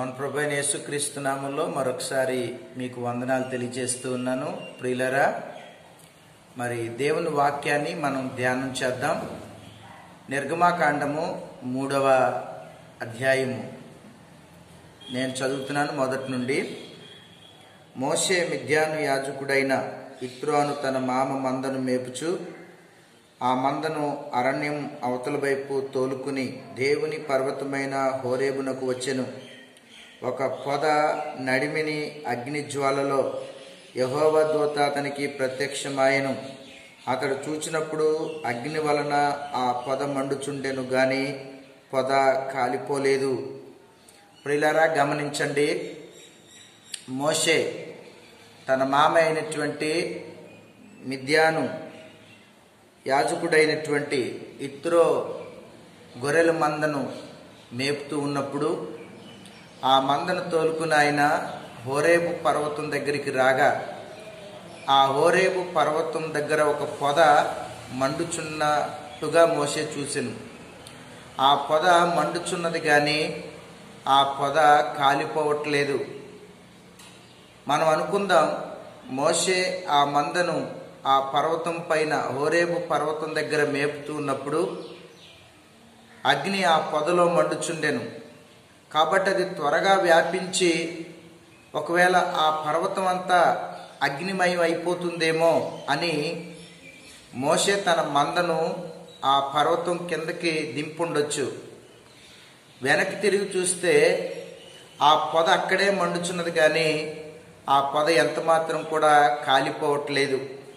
మన ప్రభు అయిన యేసుక్రీస్తు నామంలో మరొకసారి మీకు వందనాలు తెలియజేస్తూ ఉన్నాను ప్రియులరా మరి దేవుని వాక్యాన్ని మనం ధ్యానం చేద్దాం నిర్గమాకాండము మూడవ అధ్యాయము నేను చదువుతున్నాను మొదటి నుండి మోషే మిథ్యాను యాజకుడైన ఇత్రోను తన మామ మందను మేపుచు ఆ మందను అరణ్యం అవతల వైపు తోలుకుని దేవుని పర్వతమైన హోరేబునకు వచ్చెను ఒక పొద నడిమిని అగ్నిజ్వాలలో యహోవ దూత అతనికి ప్రత్యక్షమాయను అతడు చూచినప్పుడు అగ్ని వలన ఆ పొద మండుచుండెను గాని పొద కాలిపోలేదు ప్రియులారా గమనించండి మోషే తన మామ అయినటువంటి మిథ్యాను యాజకుడైనటువంటి ఇత్రో గొర్రెల మందను మేపుతూ ఉన్నప్పుడు ఆ మందను తోలుకుని ఆయన హోరేబు పర్వతం దగ్గరికి రాగా ఆ హోరేబు పర్వతం దగ్గర ఒక పొద మండుచున్నట్టుగా మోసే చూసెను ఆ పొద మండుచున్నది కానీ ఆ పొద కాలిపోవట్లేదు మనం అనుకుందాం మోషే ఆ మందను ఆ పర్వతం పైన హోరేబు పర్వతం దగ్గర మేపుతూ ఉన్నప్పుడు అగ్ని ఆ పొదలో మండుచుండెను కాబట్టి అది త్వరగా వ్యాపించి ఒకవేళ ఆ పర్వతం అంతా అగ్నిమయం అయిపోతుందేమో అని మోషే తన మందను ఆ పర్వతం కిందకి దింపుండొచ్చు వెనక్కి తిరిగి చూస్తే ఆ పొద అక్కడే మండుచున్నది కానీ ఆ పొద ఎంత మాత్రం కూడా కాలిపోవట్లేదు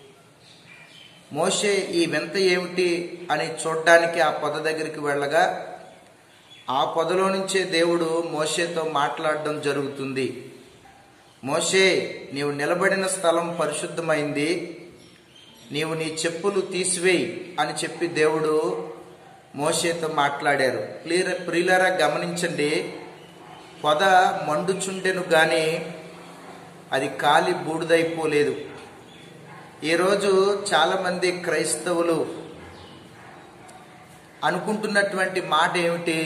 మోషే ఈ వింత ఏమిటి అని చూడ్డానికి ఆ పొద దగ్గరికి వెళ్ళగా ఆ పొదలో నుంచే దేవుడు మోషేతో మాట్లాడడం జరుగుతుంది మోషే నీవు నిలబడిన స్థలం పరిశుద్ధమైంది నీవు నీ చెప్పులు తీసివేయి అని చెప్పి దేవుడు మోషేతో మాట్లాడారు ప్రియుల ప్రియులరా గమనించండి పొద మండుచుండెను కానీ అది కాలి బూడిదైపోలేదు ఈరోజు చాలామంది క్రైస్తవులు అనుకుంటున్నటువంటి మాట ఏమిటి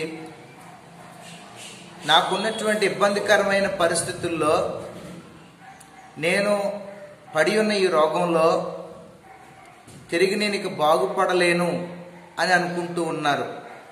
నాకున్నటువంటి ఇబ్బందికరమైన పరిస్థితుల్లో నేను పడి ఉన్న ఈ రోగంలో తిరిగి నేను ఇక బాగుపడలేను అని అనుకుంటూ ఉన్నారు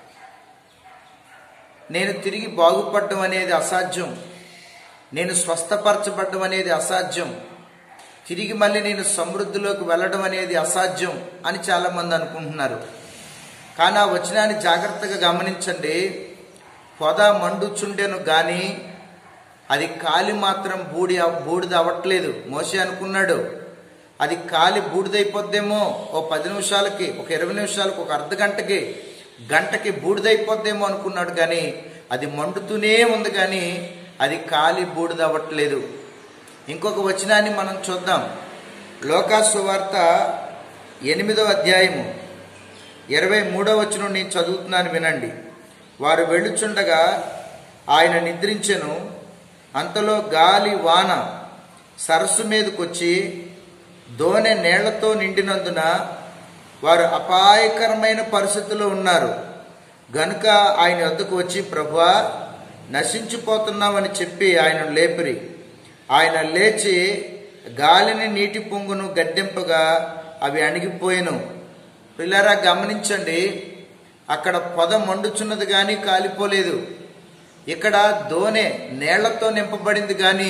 నేను తిరిగి బాగుపడడం అనేది అసాధ్యం నేను స్వస్థపరచబడడం అనేది అసాధ్యం తిరిగి మళ్ళీ నేను సమృద్ధిలోకి వెళ్ళడం అనేది అసాధ్యం అని చాలామంది అనుకుంటున్నారు కానీ ఆ వచనాన్ని జాగ్రత్తగా గమనించండి పొద మండుచుండెను కానీ అది కాలి మాత్రం బూడి బూడిద అవ్వట్లేదు మోసే అనుకున్నాడు అది కాలి బూడిదైపోద్దేమో ఓ పది నిమిషాలకి ఒక ఇరవై నిమిషాలకు ఒక అర్ధ గంటకి గంటకి బూడిదైపోద్దేమో అనుకున్నాడు కానీ అది మండుతూనే ఉంది కానీ అది కాలి బూడిదవ్వట్లేదు ఇంకొక వచనాన్ని మనం చూద్దాం లోకాసు వార్త ఎనిమిదో అధ్యాయము ఇరవై మూడో వచనం నేను చదువుతున్నాను వినండి వారు వెళ్ళుచుండగా ఆయన నిద్రించెను అంతలో గాలి వాన సరస్సు మీదకొచ్చి దోనె నీళ్లతో నిండినందున వారు అపాయకరమైన పరిస్థితుల్లో ఉన్నారు గనుక ఆయన వద్దకు వచ్చి ప్రభువా నశించిపోతున్నామని చెప్పి ఆయన లేపిరి ఆయన లేచి గాలిని నీటి పొంగును గద్దెంపగా అవి అణిగిపోయిను పిల్లరా గమనించండి అక్కడ పొద మండుచున్నది కానీ కాలిపోలేదు ఇక్కడ దోనె నీళ్లతో నింపబడింది కానీ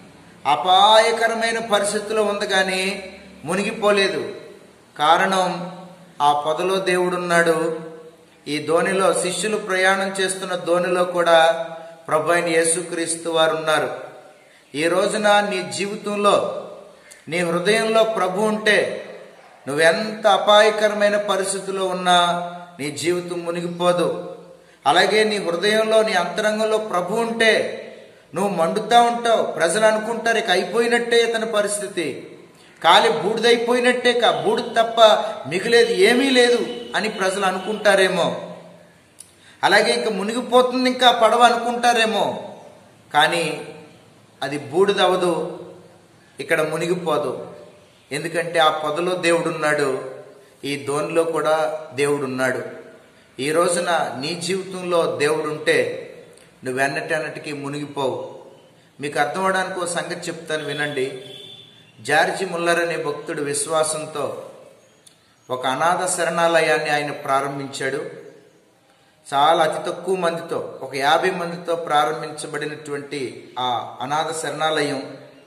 అపాయకరమైన పరిస్థితిలో ఉంది కానీ మునిగిపోలేదు కారణం ఆ పొదలో దేవుడున్నాడు ఈ ధోనిలో శిష్యులు ప్రయాణం చేస్తున్న ధోనిలో కూడా ప్రభు అయిన యేసుక్రీస్తు వారు ఉన్నారు ఈ రోజున నీ జీవితంలో నీ హృదయంలో ప్రభు ఉంటే నువ్వెంత అపాయకరమైన పరిస్థితిలో ఉన్నా నీ జీవితం మునిగిపోదు అలాగే నీ హృదయంలో నీ అంతరంగంలో ప్రభు ఉంటే నువ్వు మండుతా ఉంటావు ప్రజలు అనుకుంటారు ఇక అయిపోయినట్టే ఇతని పరిస్థితి కాలి బూడిదైపోయినట్టే కా బూడిద తప్ప మిగిలేదు ఏమీ లేదు అని ప్రజలు అనుకుంటారేమో అలాగే ఇంకా మునిగిపోతుంది ఇంకా పడవ అనుకుంటారేమో కానీ అది బూడిదవదు ఇక్కడ మునిగిపోదు ఎందుకంటే ఆ పొదలో దేవుడున్నాడు ఈ ధోనిలో కూడా దేవుడున్నాడు ఈ రోజున నీ జీవితంలో దేవుడుంటే నువ్వెన్నటన్నటికీ మునిగిపోవు మీకు అర్థం అవడానికి ఓ సంగతి చెప్తాను వినండి జార్జి ముల్లర్ అనే భక్తుడు విశ్వాసంతో ఒక అనాథ శరణాలయాన్ని ఆయన ప్రారంభించాడు చాలా అతి తక్కువ మందితో ఒక యాభై మందితో ప్రారంభించబడినటువంటి ఆ అనాథ శరణాలయం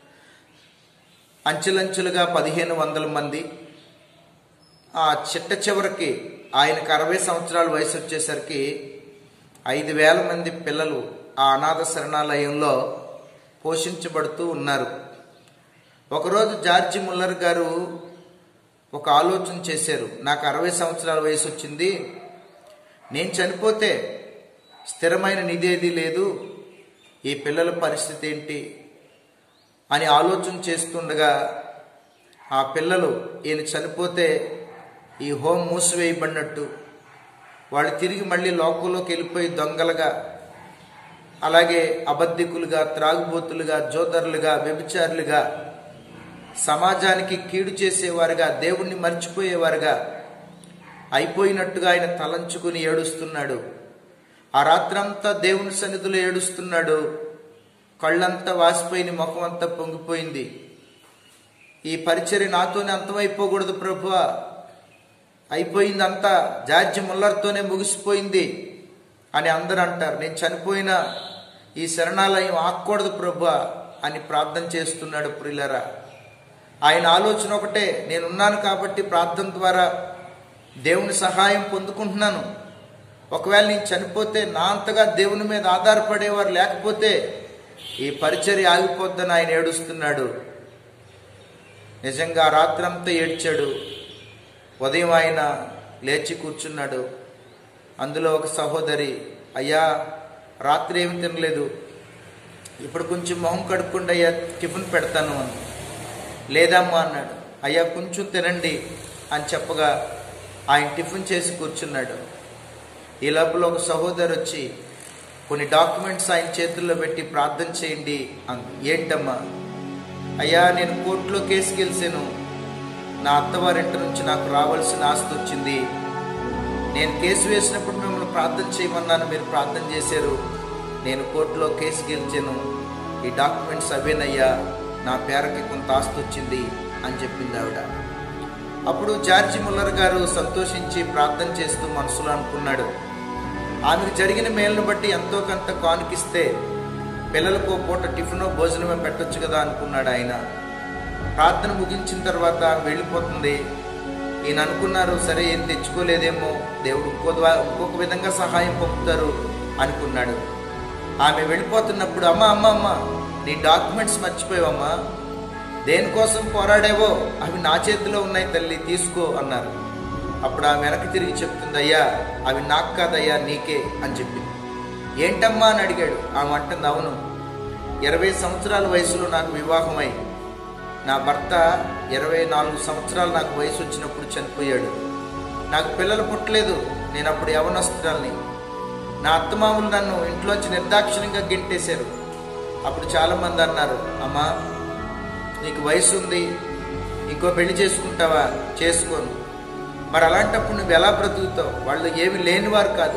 అంచెలంచెలుగా పదిహేను వందల మంది ఆ చిట్ట చివరికి ఆయనకు అరవై సంవత్సరాల వయసు వచ్చేసరికి ఐదు వేల మంది పిల్లలు ఆ అనాథ శరణాలయంలో పోషించబడుతూ ఉన్నారు ఒకరోజు జార్జి ముల్లర్ గారు ఒక ఆలోచన చేశారు నాకు అరవై సంవత్సరాల వయసు వచ్చింది నేను చనిపోతే స్థిరమైన నిధి ఏది లేదు ఈ పిల్లల పరిస్థితి ఏంటి అని ఆలోచన చేస్తుండగా ఆ పిల్లలు ఈయన చనిపోతే ఈ హోం మూసివేయబడినట్టు వాళ్ళు తిరిగి మళ్ళీ లోకంలోకి వెళ్ళిపోయి దొంగలుగా అలాగే అబద్ధికులుగా త్రాగుబోతులుగా జోదరులుగా వ్యభిచారులుగా సమాజానికి కీడు చేసేవారుగా దేవుణ్ణి మర్చిపోయేవారుగా అయిపోయినట్టుగా ఆయన తలంచుకుని ఏడుస్తున్నాడు ఆ రాత్రంతా దేవుని సన్నిధిలో ఏడుస్తున్నాడు కళ్ళంతా వాసిపోయిన ముఖం అంతా పొంగిపోయింది ఈ పరిచర్య నాతోనే అంతమైపోకూడదు ప్రభు అయిపోయింది అంతా జార్జి ముల్లర్తోనే ముగిసిపోయింది అని అందరూ అంటారు నేను చనిపోయిన ఈ శరణాలయం ఆక్కూడదు ప్రభు అని ప్రార్థన చేస్తున్నాడు ప్రిల్లరా ఆయన ఆలోచన ఒకటే నేనున్నాను కాబట్టి ప్రార్థన ద్వారా దేవుని సహాయం పొందుకుంటున్నాను ఒకవేళ నేను చనిపోతే నా అంతగా దేవుని మీద ఆధారపడేవారు లేకపోతే ఈ పరిచర్య ఆగిపోద్దని ఆయన ఏడుస్తున్నాడు నిజంగా రాత్రంతా ఏడ్చాడు ఉదయం ఆయన లేచి కూర్చున్నాడు అందులో ఒక సహోదరి అయ్యా రాత్రి ఏమి తినలేదు ఇప్పుడు కొంచెం మొహం కడుక్కుండా అయ్యా టిఫిన్ పెడతాను అని లేదమ్మా అన్నాడు అయ్యా కొంచెం తినండి అని చెప్పగా ఆయన టిఫిన్ చేసి కూర్చున్నాడు ఈ లోపల ఒక సహోదరు వచ్చి కొన్ని డాక్యుమెంట్స్ ఆయన చేతుల్లో పెట్టి ప్రార్థన చేయండి అంది ఏంటమ్మా అయ్యా నేను కోర్టులో కేసు గెలిచాను నా అత్తవారింటి నుంచి నాకు రావాల్సిన ఆస్తి వచ్చింది నేను కేసు వేసినప్పుడు మిమ్మల్ని ప్రార్థన చేయమన్నాను మీరు ప్రార్థన చేశారు నేను కోర్టులో కేసు గెలిచాను ఈ డాక్యుమెంట్స్ అవేనయ్యా నా పేరకి కొంత ఆస్తి వచ్చింది అని చెప్పింది ఆవిడ అప్పుడు జార్జి ముల్లర్ గారు సంతోషించి ప్రార్థన చేస్తూ మనసులో అనుకున్నాడు ఆమెకు జరిగిన మేలును బట్టి ఎంతో కొంత కానుకిస్తే పిల్లలకు పూట టిఫిన్ భోజనమే పెట్టొచ్చు కదా అనుకున్నాడు ఆయన ప్రార్థన ముగించిన తర్వాత వెళ్ళిపోతుంది ఈయన అనుకున్నారు సరే ఏం తెచ్చుకోలేదేమో దేవుడు ఇంకో ద్వారా ఇంకొక విధంగా సహాయం పంపుతారు అనుకున్నాడు ఆమె వెళ్ళిపోతున్నప్పుడు అమ్మ అమ్మ అమ్మ నీ డాక్యుమెంట్స్ మర్చిపోయావమ్మా దేనికోసం పోరాడేవో అవి నా చేతిలో ఉన్నాయి తల్లి తీసుకో అన్నారు అప్పుడు ఆమె వెనక్కి తిరిగి చెప్తుంది అయ్యా అవి నాకు కాదయ్యా నీకే అని చెప్పింది ఏంటమ్మా అని అడిగాడు ఆమె అంటుంది అవును ఇరవై సంవత్సరాల వయసులో నాకు వివాహమై నా భర్త ఇరవై నాలుగు సంవత్సరాలు నాకు వయసు వచ్చినప్పుడు చనిపోయాడు నాకు పిల్లలు పుట్టలేదు నేను అప్పుడు యవనస్తురాల్ని నా అత్తమామలు నన్ను ఇంట్లోంచి నిర్దాక్షిణ్యంగా గెంటేశారు అప్పుడు చాలామంది అన్నారు అమ్మా నీకు వయసు ఉంది ఇంకో పెళ్లి చేసుకుంటావా చేసుకోను మరి అలాంటప్పుడు నువ్వు ఎలా బ్రతుకుతావు వాళ్ళు ఏమి లేనివారు కాదు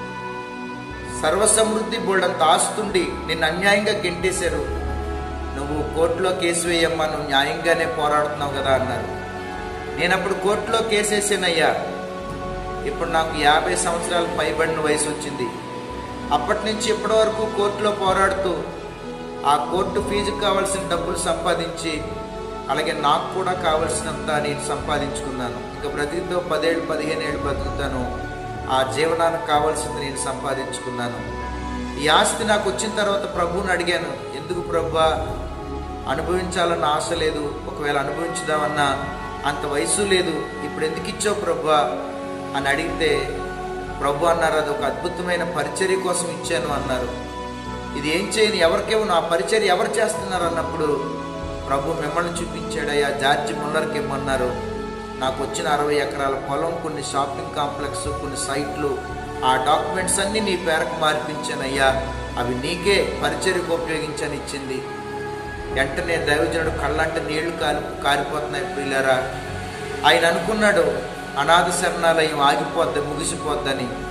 సర్వసమృద్ధి బోల్డంత ఆస్తుండి నిన్ను అన్యాయంగా గెంటేశారు నువ్వు కోర్టులో కేసు వేయమ్మా నువ్వు న్యాయంగానే పోరాడుతున్నావు కదా అన్నారు నేను అప్పుడు కోర్టులో కేసు వేసానయ్యా ఇప్పుడు నాకు యాభై సంవత్సరాలు పైబడిన వయసు వచ్చింది అప్పటి నుంచి ఇప్పటి వరకు కోర్టులో పోరాడుతూ ఆ కోర్టు ఫీజుకు కావాల్సిన డబ్బులు సంపాదించి అలాగే నాకు కూడా కావలసినంత నేను సంపాదించుకున్నాను ఇక బ్రతికితో పదేళ్ళు పదిహేను ఏళ్ళు బ్రతుకుతాను ఆ జీవనానికి కావాల్సింది నేను సంపాదించుకున్నాను ఈ ఆస్తి నాకు వచ్చిన తర్వాత ప్రభువుని అడిగాను ఎందుకు ప్రభా అనుభవించాలన్న ఆశ లేదు ఒకవేళ అనుభవించుదామన్నా అంత వయసు లేదు ఇప్పుడు ఎందుకు ఇచ్చావు ప్రభా అని అడిగితే ప్రభు అన్నారు అది ఒక అద్భుతమైన పరిచర్య కోసం ఇచ్చాను అన్నారు ఇది ఏం చేయని ఎవరికేమో నా పరిచర్య ఎవరు చేస్తున్నారు అన్నప్పుడు ప్రభు మిమ్మల్ని చూపించాడయ్యా జార్జి ముల్లర్కి ఇమ్మన్నారు నాకు వచ్చిన అరవై ఎకరాల పొలం కొన్ని షాపింగ్ కాంప్లెక్స్ కొన్ని సైట్లు ఆ డాక్యుమెంట్స్ అన్నీ నీ పేరకు మార్పించానయ్యా అవి నీకే పరిచర్యకు ఉపయోగించని ఇచ్చింది వెంటనే దైవజనుడు కళ్ళంట నీళ్లు కారి కారిపోతున్నాయి ప్రియులారా ఆయన అనుకున్నాడు అనాథ శరణాలయం ఆగిపోద్ది ముగిసిపోద్దని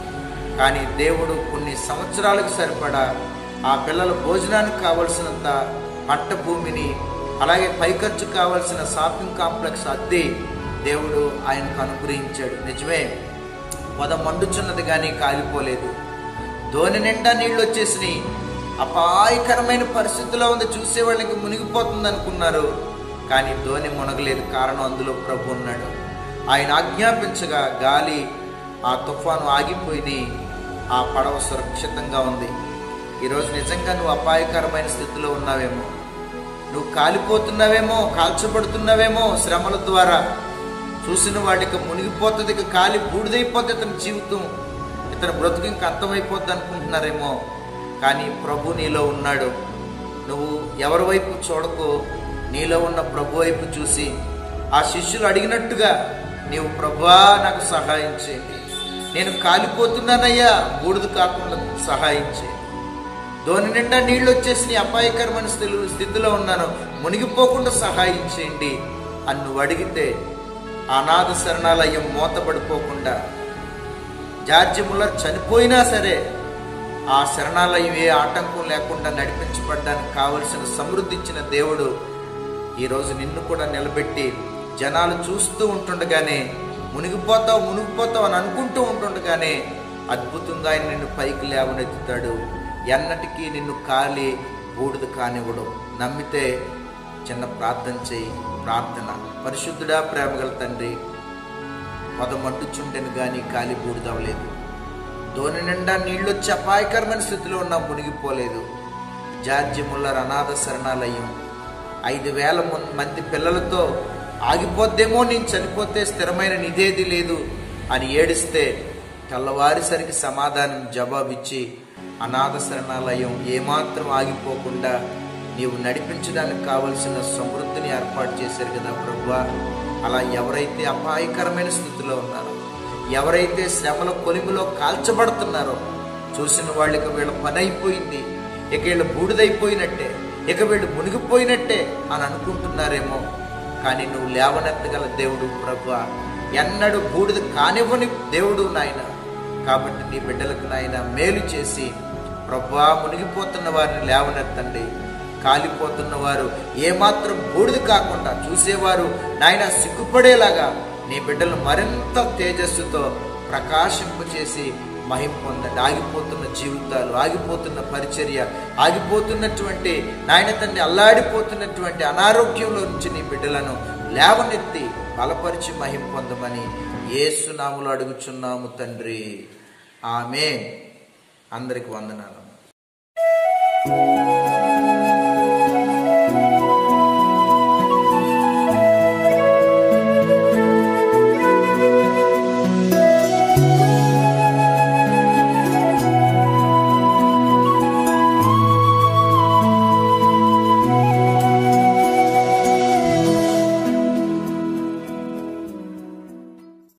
కానీ దేవుడు కొన్ని సంవత్సరాలకు సరిపడా ఆ పిల్లల భోజనానికి కావలసినంత పంట భూమిని అలాగే పైఖర్చు కావలసిన షాపింగ్ కాంప్లెక్స్ అద్దె దేవుడు ఆయనకు అనుగ్రహించాడు నిజమే పొద మండుచున్నది కానీ కాలిపోలేదు ధోని నిండా నీళ్ళు వచ్చేసినాయి అపాయకరమైన పరిస్థితిలో ఉంది చూసే వాళ్ళకి మునిగిపోతుంది అనుకున్నారు కానీ ధోని మునగలేదు కారణం అందులో ప్రభు ఉన్నాడు ఆయన ఆజ్ఞాపించగా గాలి ఆ తుఫాను ఆగిపోయి ఆ పడవ సురక్షితంగా ఉంది ఈరోజు నిజంగా నువ్వు అపాయకరమైన స్థితిలో ఉన్నావేమో నువ్వు కాలిపోతున్నావేమో కాల్చబడుతున్నావేమో శ్రమల ద్వారా చూసిన వాడికి మునిగిపోతుంది ఇక కాలి బూడిదైపోతుంది ఇతని జీవితం ఇతని బ్రతుకు ఇంక అంతమైపోద్ది అనుకుంటున్నారేమో కానీ ప్రభు నీలో ఉన్నాడు నువ్వు ఎవరి వైపు చూడకు నీలో ఉన్న ప్రభు వైపు చూసి ఆ శిష్యులు అడిగినట్టుగా నీవు ప్రభువా నాకు సహాయం చేయండి నేను కాలిపోతున్నానయ్యా బూడిద కాకుండా సహాయం చేయండి ధోని నిండా నీళ్ళు వచ్చేసి అపాయకరమైన స్థితిలో స్థితిలో ఉన్నాను మునిగిపోకుండా సహాయం చేయండి అని నువ్వు అడిగితే అనాథ శరణాలయం మూతపడిపోకుండా జార్జి ముల్లర్ చనిపోయినా సరే ఆ శరణాలయం ఏ ఆటంకం లేకుండా నడిపించబడ్డానికి కావలసిన సమృద్ధి ఇచ్చిన దేవుడు ఈరోజు నిన్ను కూడా నిలబెట్టి జనాలు చూస్తూ ఉంటుండగానే మునిగిపోతావు మునిగిపోతావు అని అనుకుంటూ ఉంటుండగానే అద్భుతంగా ఆయన నిన్ను పైకి లేవనెత్తుతాడు ఎన్నటికీ నిన్ను కాలి బూడిద కానివ్వడు నమ్మితే చిన్న ప్రార్థన చేయి ప్రార్థన పరిశుద్ధుడా ప్రేమగల తండ్రి పొద మంటుచుండెను కానీ కాలి బూడిదవలేదు ధోని నిండా నీళ్ళొచ్చి అపాయకరమైన స్థితిలో ఉన్నా మునిగిపోలేదు జార్జి ముల్లర్ అనాథ శరణాలయం ఐదు వేల మం- మంది పిల్లలతో ఆగిపోద్దేమో నేను చనిపోతే స్థిరమైన నిధేది లేదు అని ఏడిస్తే తెల్లవారిసరికి సమాధానం జవాబిచ్చి అనాథ శరణాలయం ఏమాత్రం ఆగిపోకుండా నీవు నడిపించడానికి కావలసిన సమృద్ధిని ఏర్పాటు చేశారు కదా ప్రభువా అలా ఎవరైతే అపాయకరమైన స్థితిలో ఉన్నారో ఎవరైతే శ్రమల కొలిమిలో కాల్చబడుతున్నారో చూసిన వాళ్ళకి వీళ్ళ పని అయిపోయింది ఇక వీళ్ళు బూడిదైపోయినట్టే ఇక వీళ్ళు మునిగిపోయినట్టే అని అనుకుంటున్నారేమో కానీ నువ్వు లేవనెత్తగల దేవుడు ప్రభు ఎన్నడూ బూడిద కానివ్వని దేవుడు నాయన కాబట్టి నీ బిడ్డలకు నాయన మేలు చేసి ప్రభా మునిగిపోతున్న వారిని లేవనెత్తండి కాలిపోతున్న వారు ఏమాత్రం బూడిద కాకుండా చూసేవారు నాయన సిగ్గుపడేలాగా నీ బిడ్డలు మరింత తేజస్సుతో ప్రకాశింపచేసి మహిం పొందండి ఆగిపోతున్న జీవితాలు ఆగిపోతున్న పరిచర్య ఆగిపోతున్నటువంటి నాయన తండ్రి అల్లాడిపోతున్నటువంటి అనారోగ్యంలో నుంచి నీ బిడ్డలను లేవనెత్తి బలపరిచి మహిం పొందమని ఏసునాములు అడుగుచున్నాము తండ్రి ఆమె అందరికి వందనాలు